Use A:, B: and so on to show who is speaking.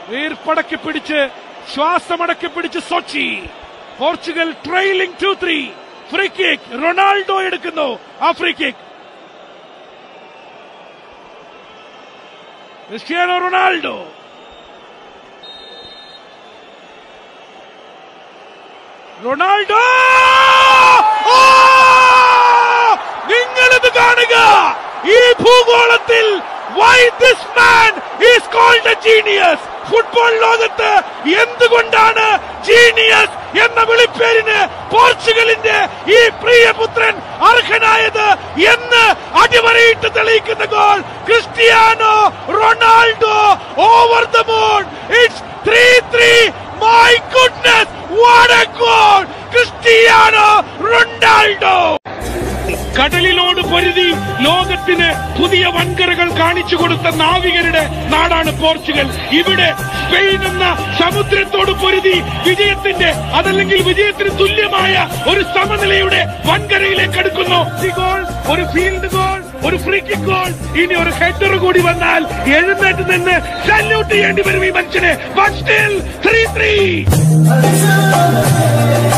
A: വീർപ്പടക്കി പിടിച്ച് ശ്വാസമടക്കി പിടിച്ച് Sochi Portugal trailing two three free kick Ronaldo എടുക്കുന്നു ആ free kick Cristiano Ronaldo Ronaldo ഓ! നിങ്ങളിത് കാണുക ഈ ഭൂഗോളത്തിൽ why this man is called a genius football ലോകത്ത് എന്തുകൊണ്ടാണ് ജീനിയസ് എന്ന വിളിപ്പേരിന് പോർച്ചുഗലിന്റെ ഈ പ്രിയപുത്രൻ അർഹനായത് എന്ന് അടിവരയിട്ട് തെളിയിക്കുന്ന goal Cristiano Ronaldo over the moon it's three three my goodness what a goal Cristiano Ronaldo കടലിനോട് പൊരുതി ലോകത്തിന് പുതിയ വൻകരകൾ കാണിച്ചു കൊടുത്ത നാവികരുടെ നാടാണ് പോർച്ചുഗൽ ഇവിടെ സ്പെയിൻ എന്ന സമുദ്രത്തോട് പൊരുതി വിജയത്തിന്റെ അതല്ലെങ്കിൽ വിജയത്തിന് തുല്യമായ ഒരു സമനിലയുടെ വൻകരയിലേക്ക് അടുക്കുന്നു ഈ ഗോൾ ഒരു ഫീൽഡ് ഗോൾ ഒരു ഫ്രീ കിക്ക് ഗോൾ ഇനി ഒരു ഹെഡർ കൂടി വന്നാൽ എഴുന്നേറ്റ് നിന്ന് സല്യൂട്ട് ചെയ്യേണ്ടി വരും ഈ മനുഷ്യനെ ത്രീ ത്രീ